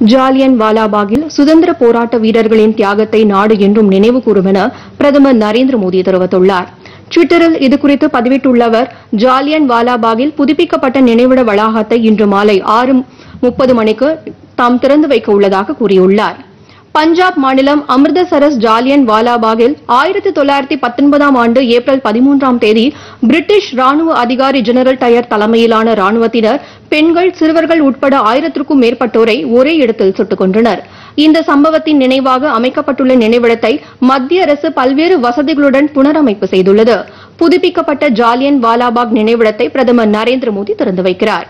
ஜாலியன் வாலாபாகில் சுதந்திர போராட்ட வீரர்களின் தியாகத்தை நாடு என்றும் நினைவு கூறும் என பிரதமர் நரேந்திர மோடி தெரிவித்துள்ளார் டுவிட்டரில் இதுகுறித்து பதிவிட்டுள்ள அவர் ஜாலியன் வாலாபாகில் புதுப்பிக்கப்பட்ட நினைவிட வளாகத்தை இன்று மாலை ஆறு முப்பது மணிக்கு தாம் திறந்து வைக்க உள்ளதாக கூறியுள்ளார் பஞ்சாப் மாநிலம் அமிர்தசரஸ் ஜாலியன் வாலாபாகில் ஆயிரத்தி தொள்ளாயிரத்தி பத்தொன்பதாம் ஆண்டு ஏப்ரல் பதிமூன்றாம் தேதி பிரிட்டிஷ் ராணுவ அதிகாரி ஜெனரல் டயர் தலைமையிலான ராணுவத்தினர் பெண்கள் சிறுவர்கள் உட்பட ஆயிரத்திற்கும் மேற்பட்டோரை ஒரே இடத்தில் சுட்டுக் கொன்றனர் இந்த சம்பவத்தின் நினைவாக அமைக்கப்பட்டுள்ள நினைவிடத்தை மத்திய அரசு பல்வேறு வசதிகளுடன் புனரமைப்பு செய்துள்ளது புதுப்பிக்கப்பட்ட ஜாலியன் வாலாபாக் நினைவிடத்தை பிரதமர் நரேந்திர மோடி திறந்து வைக்கிறார்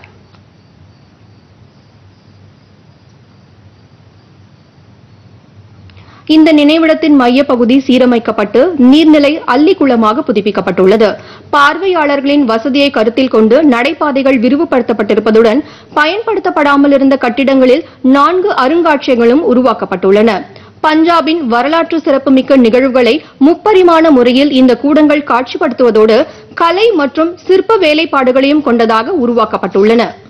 இந்த நினைவிடத்தின் மையப்பகுதி சீரமைக்கப்பட்டு நீர்நிலை அள்ளிக்குளமாக புதுப்பிக்கப்பட்டுள்ளது பார்வையாளர்களின் வசதியை கருத்தில் கொண்டு நடைபாதைகள் விரிவுபடுத்தப்பட்டிருப்பதுடன் பயன்படுத்தப்படாமல் இருந்த கட்டிடங்களில் நான்கு அருங்காட்சியகங்களும் உருவாக்கப்பட்டுள்ளன பஞ்சாபின் வரலாற்று சிறப்புமிக்க நிகழ்வுகளை முப்பரிமாண முறையில் இந்த கூடங்கள் காட்சிப்படுத்துவதோடு கலை மற்றும் சிற்ப வேலைப்பாடுகளையும் கொண்டதாக உருவாக்கப்பட்டுள்ளன